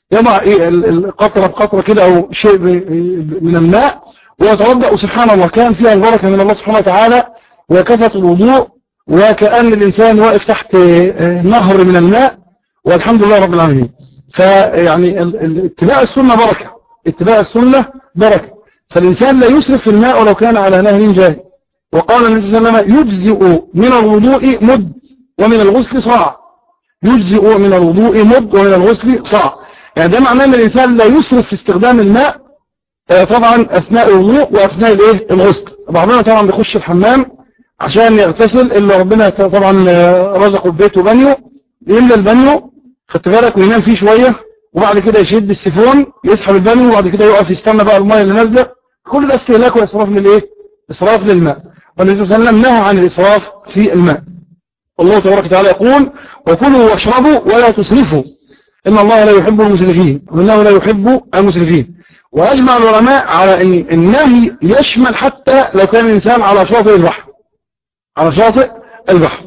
يضع إيه القطرة بقطرة كده أو شيء من الماء ويتوضأ سبحان الله كان فيها البركة من الله سبحانه وتعالى وكثرة الوضوء وكأن الإنسان واقف تحت نهر من الماء والحمد لله رب العالمين فيعني اتباع السنة بركة اتباع السنة بركة فالإنسان لا يسرف في الماء ولو كان على نهر جاهل وقال النبي صلى الله عليه وسلم يجزئ من الوضوء مد ومن الغسل صاع يجزئ من الوضوء مد ومن الغسل صاع يعني ده معناه ان الانسان لا يسرف في استخدام الماء طبعا اثناء الوضوء واثناء الايه الغسل بعضنا طبعا بيخش الحمام عشان يغتسل اللي ربنا طبعا رزقه ببيته بانيو يملى البانيو خدت بالك وينام فيه شويه وبعد كده يشد السيفون يسحب البانيو وبعد كده يقف يستنى بقى الميه اللي نازله كل ده استهلاك واسراف للايه اسراف للماء والنبي صلى الله عليه وسلم نهى عن الاسراف في الماء الله تبارك وتعالى يقول وكلوا واشربوا ولا تسرفوا إن الله لا يحب المسرفين وإنه لا يحب المسرفين وأجمع العلماء على أن النهي يشمل حتى لو كان الإنسان على شاطئ البحر على شاطئ البحر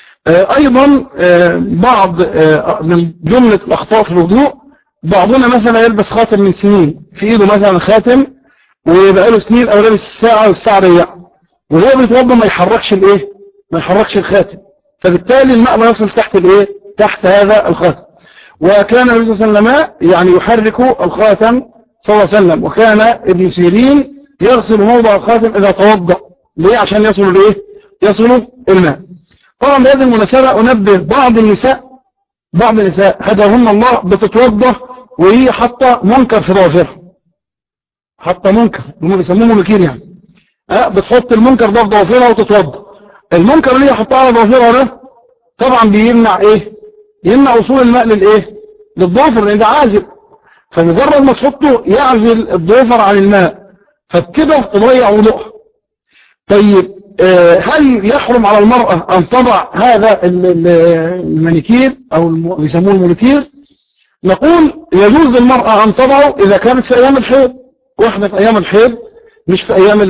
أيضا بعض من جملة الأخطاء في الوضوء بعضنا مثلا يلبس خاتم من سنين في إيده مثلا خاتم ويبقى له سنين أو لابس الساعة والساعة رياء وهو بيتوضى ما يحركش الإيه ما يحركش الخاتم فبالتالي الماء لا يصل تحت الإيه تحت هذا الخاتم وكان النبي صلى الله عليه وسلم يعني يحرك الخاتم صلى الله عليه وسلم وكان ابن سيرين يغسل موضع الخاتم إذا توضأ ليه عشان يصل لإيه يصل الماء طبعا بهذه المناسبة أنبه بعض النساء بعض النساء هداهن الله بتتوضأ وهي حاطه منكر في ضوافرها حاطه منكر هم بيسموه منكير يعني أه بتحط المنكر ده في ضوافرها وتتوضأ المنكر اللي هي حطها على ضوافرها ده طبعا بيمنع ايه يمنع وصول الماء للايه للضوفر لان ده عازل فمجرد ما تحطه يعزل الضوفر عن الماء فبكده تضيع وضوءها طيب آه هل يحرم على المرأة ان تضع هذا المانيكير او بيسموه المونيكير نقول يجوز للمرأة ان تضعه اذا كانت في ايام الحيض واحدة في ايام الحيض مش في ايام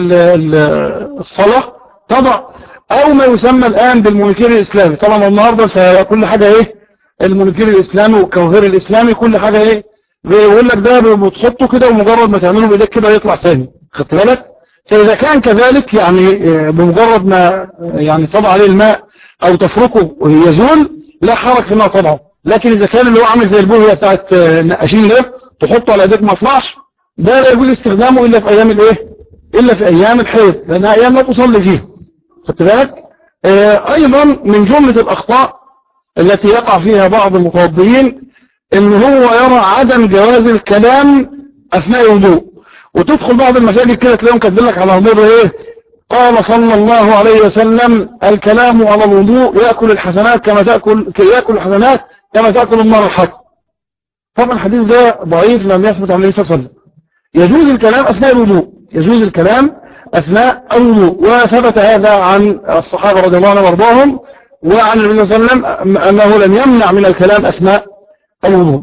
الصلاة تضع او ما يسمى الان بالمونيكير الاسلامي طبعا النهاردة فكل حاجة ايه المونيكير الاسلامي والكوهير الاسلامي كل حاجة ايه بيقول لك ده بتحطه كده ومجرد ما تعمله بايديك كده يطلع ثاني خدت بالك فاذا كان كذلك يعني بمجرد ما يعني تضع عليه الماء او تفركه ويزول لا حرج في انها تضعه لكن اذا كان اللي هو عامل زي البوهيه بتاعت النقاشين ده تحطه على ايديك ما يطلعش ده لا يجوز استخدامه الا في ايام الايه الا في ايام الحيض لانها ايام لا تصلي فيها خدت بالك آه ايضا من جملة الاخطاء التي يقع فيها بعض المتوضئين ان هو يرى عدم جواز الكلام اثناء الوضوء وتدخل بعض المساجد كده تلاقيهم كاتبين لك على الوضوء ايه قال صلى الله عليه وسلم الكلام على الوضوء ياكل الحسنات كما تاكل ياكل الحسنات كما تاكل النار الحق طبعا الحديث ده ضعيف لم يثبت عن النبي صلى الله عليه وسلم يجوز الكلام اثناء الوضوء يجوز الكلام أثناء الوضوء وثبت هذا عن الصحابة رضي الله عنهم وارضاهم وعن النبي صلى الله عليه وسلم أنه لم يمنع من الكلام أثناء الوضوء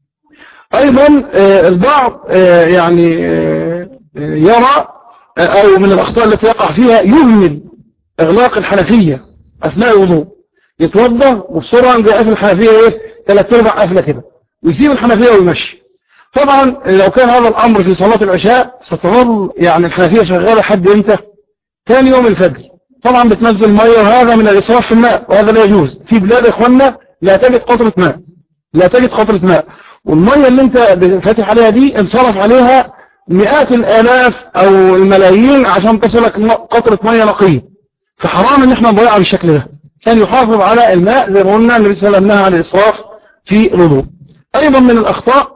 أيضا البعض يعني يرى أو من الأخطاء التي يقع فيها يهمل إغلاق الحنفية أثناء الوضوء يتوضى وبسرعة جاء قافل الحنفية إيه ثلاث أرباع قافلة كده ويسيب الحنفية ويمشي طبعا لو كان هذا الأمر في صلاة العشاء ستظل يعني الحنفية شغالة حد امتى ثاني يوم الفجر طبعا بتنزل مية وهذا من الإسراف في الماء وهذا لا يجوز في بلاد إخواننا لا تجد قطرة ماء لا تجد قطرة ماء والمية اللي انت فاتح عليها دي انصرف عليها مئات الآلاف أو الملايين عشان تصلك قطرة مية نقية فحرام ان احنا نضيعها بالشكل ده ثاني يحافظ على الماء زي ما قلنا النبي صلى الله عليه وسلم نهى عن الإسراف في الوضوء أيضا من الأخطاء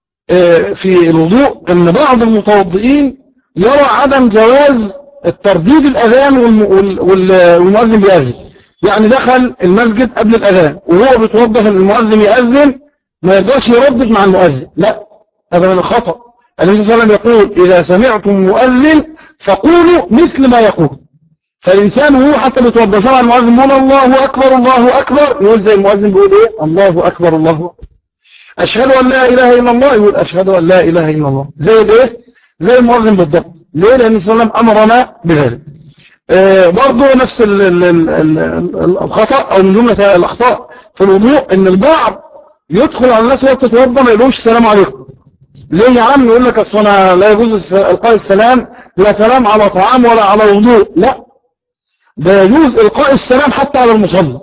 في الوضوء ان بعض المتوضئين يرى عدم جواز الترديد الاذان والمؤذن بيأذن يعني دخل المسجد قبل الاذان وهو بيتوضى المؤذن يأذن ما يقدرش يردد مع المؤذن لا هذا من الخطأ النبي صلى الله عليه وسلم يقول اذا سمعتم مؤذن فقولوا مثل ما يقول فالانسان وهو حتى بيتوضى سمع المؤذن يقول الله اكبر الله اكبر يقول زي المؤذن بيقول ايه الله اكبر الله اكبر أشهد أن لا إله إلا الله يقول أشهد أن لا إله إلا الله زي الإيه زي المؤذن بالضبط ليه لأن صلى الله عليه وسلم أمرنا بذلك آه برضو نفس ال ال ال ال الخطأ أو من جملة الأخطاء في الوضوء أن البعض يدخل على الناس وقت تتوضى ما يقولهمش السلام عليكم ليه يا عم يقول لك اصل انا لا يجوز القاء السلام لا سلام على طعام ولا على وضوء لا ده يجوز القاء السلام حتى على المصلى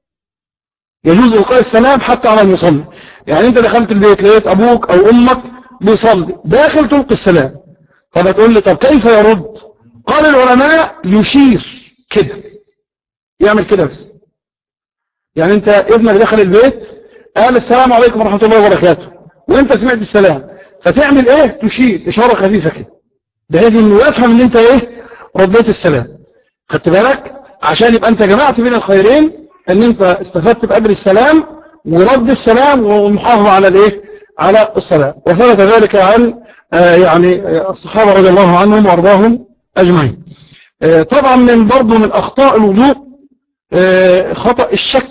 يجوز القاء السلام حتى على المصلى يعني انت دخلت البيت لقيت ابوك او امك بيصلي داخل تلقي السلام طب تقول لي طب كيف يرد قال العلماء يشير كده يعمل كده بس يعني انت ابنك دخل البيت قال السلام عليكم ورحمة الله وبركاته وانت سمعت السلام فتعمل ايه تشير اشارة خفيفة كده بحيث انه يفهم ان انت ايه رديت السلام خدت بالك عشان يبقى انت جمعت بين الخيرين ان انت استفدت بأجر السلام ورد السلام والمحافظة على الايه على الصلاة وثبت ذلك عن آه يعني الصحابة رضي الله عنهم وارضاهم اجمعين آه طبعا من برضه من اخطاء الوضوء آه خطأ الشك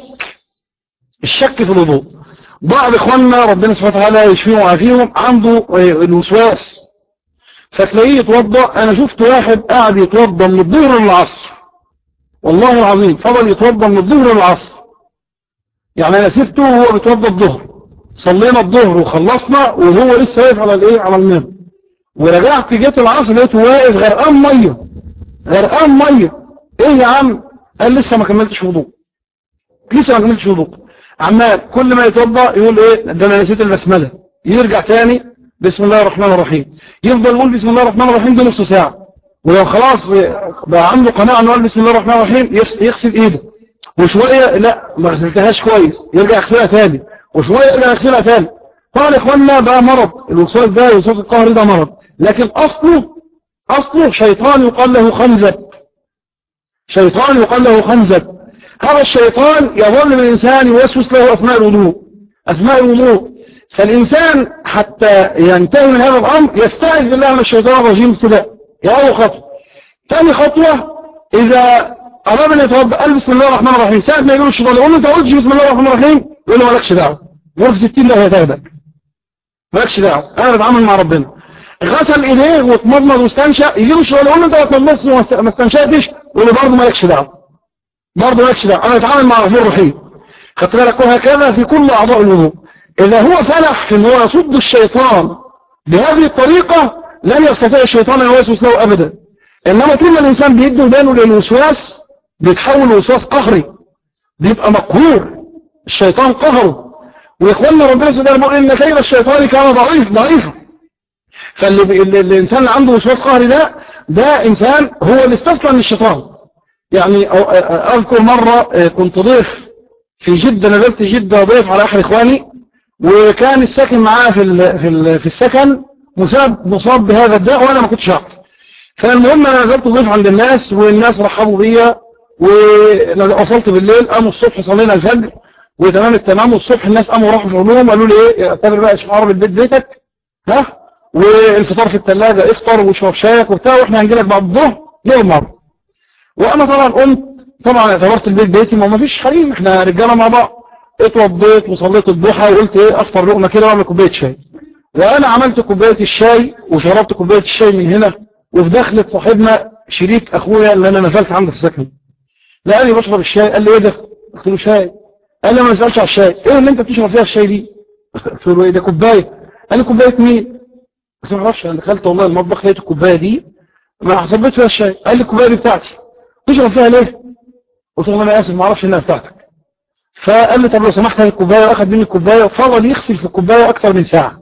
الشك في الوضوء بعض اخواننا ربنا سبحانه وتعالى يشفيهم ويعافيهم عنده الوسواس فتلاقيه يتوضا انا شفت واحد قاعد يتوضا من الظهر للعصر والله العظيم فضل يتوضا من الظهر للعصر يعني انا سبته وهو بيتوضا الظهر صلينا الظهر وخلصنا وهو لسه واقف على الايه على المنبر ورجعت جيت العصر لقيته واقف غرقان ميه غرقان ميه ايه يا عم قال لسه ما كملتش وضوء لسه ما كملتش وضوء عمال كل ما يتوضا يقول ايه ده انا نسيت البسمله يرجع تاني بسم الله الرحمن الرحيم يفضل يقول بسم الله الرحمن الرحيم دي نص ساعه ولو خلاص بقى عنده قناعه انه قال بسم الله الرحمن الرحيم يغسل ايده وشويه لا ما غسلتهاش كويس يرجع يغسلها تاني وشويه يرجع يغسلها تاني طبعا يا اخوانا بقى مرض الوسواس ده الوسواس القهري ده مرض لكن اصله اصله شيطان يقال له خنزب شيطان يقال له خنزب هذا الشيطان يظل بالإنسان يوسوس له أثناء الوضوء أثناء الوضوء فالإنسان حتى ينتهي من هذا الأمر يستعذ بالله من الشيطان الرجيم ابتداء يا أول خطوة ثاني خطوة إذا أراد أن يتوضأ قال بسم الله الرحمن الرحيم ساعة ما يقول الشيطان يقول له أنت قلتش بسم الله الرحمن الرحيم يقول له مالكش دعوة غرفة 60 ده هتاخدك مالكش دعوة أنا بتعامل مع ربنا غسل إيديه واتمضمض واستنشق يجي له الشيطان يقول له أنت ما اتمضمضتش وما استنشقتش يقول له برضه مالكش دعوة برضه مالكش دعوه انا اتعامل مع غفور رحيم خدت بالك وهكذا في كل اعضاء الوضوء اذا هو فلح في ان هو يصد الشيطان بهذه الطريقه لن يستطيع الشيطان ان يوسوس له ابدا انما طول ما الانسان بيدي ودانه للوسواس بيتحول لوسواس قهري بيبقى مقهور الشيطان قهره واخواننا ربنا سبحانه بيقول ان كيد الشيطان كان ضعيف ضعيفا فاللي الانسان اللي عنده وسواس قهري ده ده انسان هو اللي استسلم للشيطان يعني أذكر مرة كنت ضيف في جدة نزلت جدة ضيف على أحد إخواني وكان الساكن معاه في في في السكن مصاب مصاب بهذا الداء وأنا ما كنتش أعرف فالمهم أنا نزلت ضيف عند الناس والناس رحبوا بيا ووصلت بالليل قاموا الصبح صلينا الفجر وتمام التمام والصبح الناس قاموا راحوا شغلهم قالوا لي ايه اعتبر بقى اشعار البيت بيتك ها والفطار في الثلاجة افطر واشرب شايك وبتاع واحنا هنجي لك بعد الظهر ليه مرة وانا طبعا قمت طبعا اعتبرت البيت بيتي ما فيش حريم احنا رجاله مع بعض اتوضيت وصليت الضحى وقلت ايه افطر لقمه كده واعمل كوبايه شاي وانا عملت كوبايه الشاي وشربت كوبايه الشاي من هنا وفي دخلت صاحبنا شريك اخويا اللي انا نزلت عنده في السكن لقاني بشرب الشاي قال لي ايه ده قلت له شاي قال لي ما نسالش على الشاي ايه اللي انت بتشرب فيها الشاي دي قلت له ايه ده كوبايه قال لي كوبايه مين قلت له ما اعرفش انا دخلت والله المطبخ لقيت الكوبايه دي ما صبيت فيها الشاي قال لي الكوبايه دي بتاعتي تشرب فيها ليه قلت له انا اسف ما اعرفش انها بتاعتك فقال لي طب لو سمحت هات الكوبايه واخد مني الكوبايه وفضل يغسل في الكوبايه اكتر من ساعه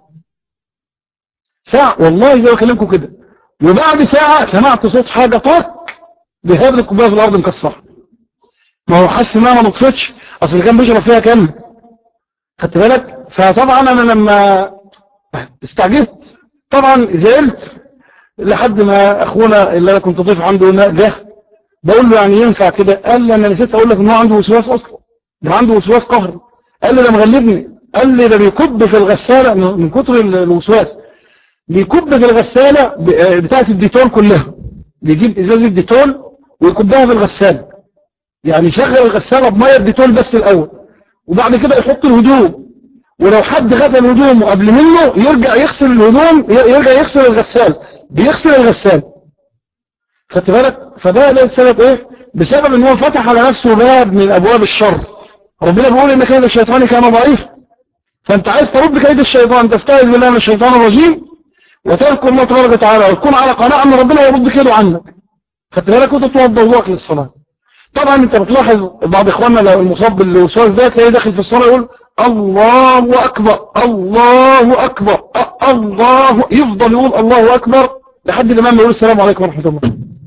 ساعه والله زي ما بكلمكم كده وبعد ساعه سمعت صوت حاجه طق بهبد الكوبايه في الارض مكسره ما هو حس انها ما نطفتش اصل اللي كان بيشرب فيها كان خدت بالك فطبعا انا لما استعجبت طبعا زعلت لحد ما اخونا اللي انا كنت ضيف عنده جه بقول له يعني ينفع كده قال لي انا نسيت اقول لك ان هو عنده وسواس اصلا ده عنده وسواس قهري قال لي ده مغلبني قال لي ده بيكب في الغسالة من كتر الوسواس بيكب في الغسالة بتاعت الديتول كلها بيجيب ازازة ديتول ويكبها في الغسالة يعني يشغل الغسالة بمية الديتول بس الاول وبعد كده يحط الهدوم ولو حد غسل هدومه قبل منه يرجع يغسل الهدوم يرجع يغسل الغسالة بيغسل الغسالة خدت بالك فده ده السبب ايه بسبب ان هو فتح على نفسه باب من ابواب الشر ربنا بيقول ان كيد الشيطان كان ضعيف فانت عايز ترد كيد الشيطان تستعيذ بالله من الشيطان الرجيم وتذكر الله تبارك وتعالى وتكون على قناعه ان ربنا يرد كيده عنك خدت بالك وانت توضى وضوءك للصلاه طبعا انت بتلاحظ بعض اخواننا لو المصاب بالوسواس ده تلاقيه داخل في الصلاه يقول الله اكبر الله اكبر الله يفضل يقول الله اكبر لحد الامام يقول السلام عليكم ورحمه الله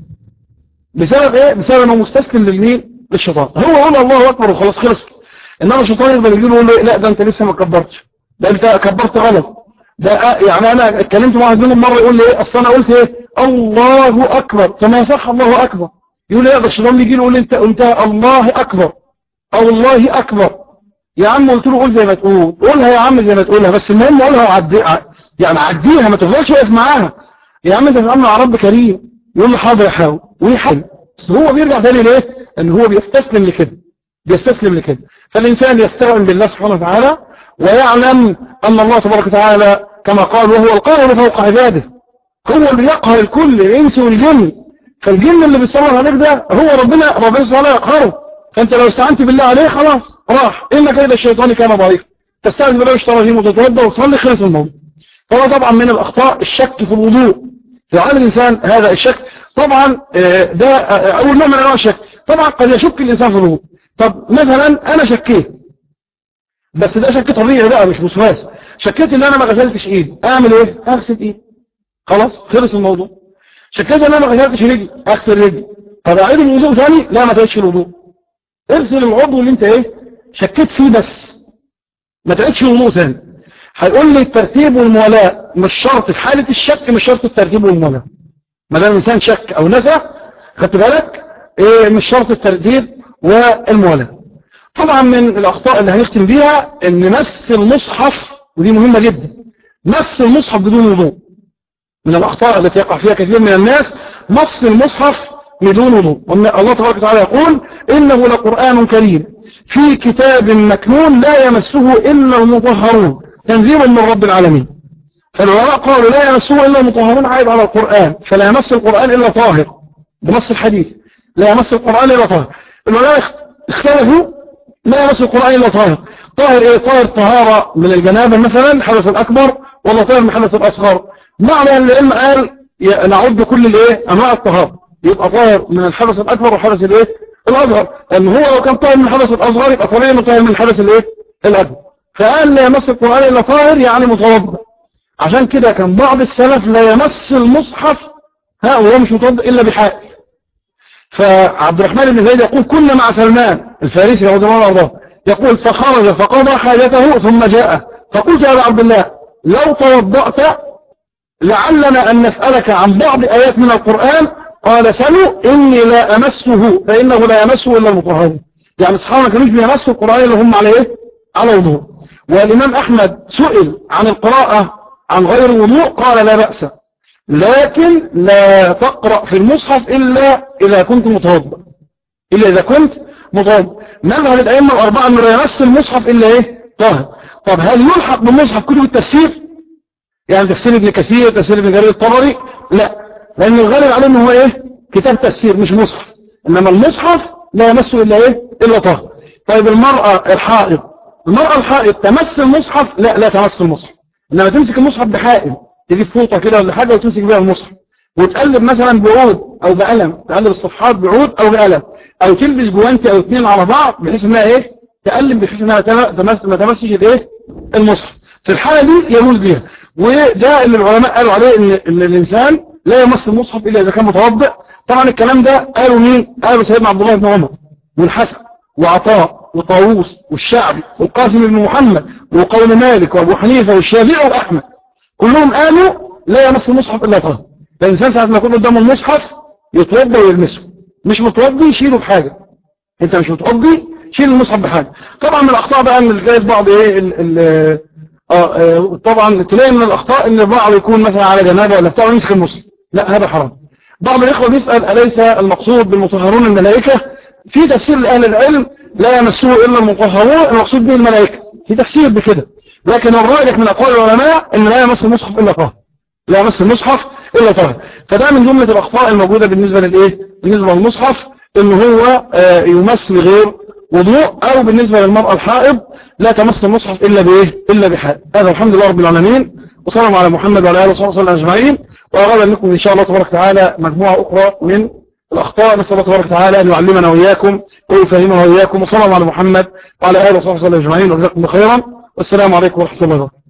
بسبب ايه بسبب انه مستسلم للمين للشيطان هو يقول الله اكبر وخلاص خلص انما الشيطان يفضل يقول له لا ده انت لسه ما كبرتش ده انت كبرت غلط ده يعني انا اتكلمت مع واحد منهم مره يقول لي ايه اصل انا قلت ايه الله اكبر طب ما يصح الله اكبر يقول ايه ده الشيطان بيجي يقول انت انت الله اكبر او الله اكبر يا عم قلت له قول زي ما تقول قولها يا عم زي ما تقولها بس المهم قولها وعدي يعني عديها ما تفضلش واقف معاها يا عم انت بتتعامل مع رب كريم يقول له حاضر يحاول ويحاول بس هو بيرجع تاني ليه ان هو بيستسلم لكده بيستسلم لكده فالانسان يستعن بالله سبحانه وتعالى ويعلم ان الله تبارك وتعالى كما قال وهو القاهر فوق عباده هو اللي يقهر الكل الانس والجن فالجن اللي بيصور عليك ده هو ربنا ربنا سبحانه يقهره فانت لو استعنت بالله عليه خلاص راح ان كيد الشيطان كان ضعيف تستعذ بالله وتشترى وتتوضا وتصلي خلص الموضوع فهو طبعا من الاخطاء الشك في الوضوء في عالم الانسان هذا الشك طبعا ده اول نوع من انواع الشك طبعا قد يشك الانسان في الوضوء طب مثلا انا شكيت بس ده شك طبيعي بقى مش وسواس شكيت ان انا ما غسلتش ايدي اعمل ايه اغسل ايدي خلاص خلص الموضوع شكيت ان انا ما غسلتش رجلي اغسل رجلي طب اعيد الوضوء ثاني لا ما تعيدش الوضوء اغسل العضو اللي انت ايه شكيت فيه بس ما تعيدش الوضوء ثاني هيقول لي الترتيب والمولاة مش شرط في حالة الشك مش شرط الترتيب والمولاة ما دام الانسان شك او نسى خدت بالك ايه مش شرط الترتيب والمولاة طبعا من الاخطاء اللي هنختم بيها ان مس المصحف ودي مهمة جدا مس المصحف بدون وضوء من الاخطاء التي يقع فيها كثير من الناس مس المصحف بدون وضوء الله تبارك وتعالى يقول انه لقرآن كريم في كتاب مكنون لا يمسه الا المطهرون تنزيل من رب العالمين فالعلماء قالوا لا يمسه الا المطهرون عائد على القرآن فلا يمس القرآن الا طاهر بنص الحديث لا يمس القرآن الا طاهر العلماء اختلفوا لا يمس القرآن الا طاهر طاهر ايه طاهر طهارة من الجنابة مثلا حدث الاكبر ولا طاهر من حدث الاصغر معنى ان العلم قال نعد كل الايه انواع الطهارة يبقى طاهر من الحدث الاكبر والحدث الايه الاصغر لان هو لو كان طاهر من الحدث الاصغر يبقى طبيعي انه طاهر من الحدث الايه الاكبر فقال لا يمس القرآن الا طاهر يعني متوضا عشان كده كان بعض السلف لا يمس المصحف ها وهو مش متوضا الا بحائل فعبد الرحمن بن زيد يقول كنا مع سلمان الفارسي رضي الله عنه يقول فخرج فقضى حاجته ثم جاء فقلت يا عبد الله لو توضأت لعلنا أن نسألك عن بعض آيات من القرآن قال سلوا إني لا أمسه فإنه لا يمسه إلا المطهرون يعني أصحابنا ما كانوش بيمسوا القرآن اللي هم على إيه على وضوء والإمام أحمد سئل عن القراءة عن غير وضوء قال لا بأس لكن لا تقرأ في المصحف إلا إذا كنت متوضا إلا إذا كنت متوضا مذهب الأئمة الأربعة أنه لا يمس المصحف إلا إيه طاهر طب هل يلحق بالمصحف كتب التفسير يعني تفسير ابن كثير تفسير ابن جرير الطبري لا لأن الغالب عليه أنه هو إيه كتاب تفسير مش مصحف إنما المصحف لا يمسه إلا إيه إلا طاهر طيب المرأة الحائض المرأة الحائض تمس المصحف لا لا تمس المصحف إنما تمسك المصحف بحائل تجيب فوطة كده ولا حاجة وتمسك بيها المصحف وتقلب مثلا بعود أو بقلم تقلب الصفحات بعود أو بقلم أو تلبس جوانتي أو اتنين على بعض بحيث إنها إيه تقلب بحيث إنها تمس ما تمسش الإيه المصحف في الحالة دي يجوز بيها وده اللي العلماء قالوا عليه إن, إن الإنسان لا يمس المصحف إلا إذا كان متوضئ طبعا الكلام ده قالوا مين قالوا سيدنا عبد الله بن عمر والحسن وعطاء وطاووس والشعبي والقاسم بن محمد وقول مالك وابو حنيفة والشافعي واحمد كلهم قالوا لا يمس المصحف الا طاهر الانسان ساعه ما يكون قدامه المصحف يتوضى ويلمسه مش متوضي يشيله بحاجه انت مش متوضي شيل المصحف بحاجه طبعا من الاخطاء بقى ان تلاقي بعض ايه ال ال آه طبعا تلاقي من الاخطاء ان البعض يكون مثلا على جنابه ولا بتاع ويمسك المصحف لا هذا حرام بعض الاخوه بيسال اليس المقصود بالمطهرون الملائكه في تفسير لاهل العلم لا يمسه الا المطهرون المقصود به الملائكه في تفسير بكده لكن الراجح من اقوال العلماء ان لا يمس المصحف الا طاهر لا يمس المصحف الا طاهر فده من جمله الاخطاء الموجوده بالنسبه للايه بالنسبه للمصحف ان هو آه يمس بغير وضوء او بالنسبة للمرأة الحائض لا تمس المصحف الا بايه الا بحال هذا الحمد لله رب العالمين وصلى على محمد وعلى اله وصحبه وسلم اجمعين وغدا لكم ان شاء الله تبارك وتعالى مجموعة اخرى من الاخطاء نسال الله تبارك وتعالى ان يعلمنا واياكم ويفهمنا واياكم وصلى على محمد وعلى اله وصحبه وسلم اجمعين وجزاكم الله خيرا والسلام عليكم ورحمه الله وبركاته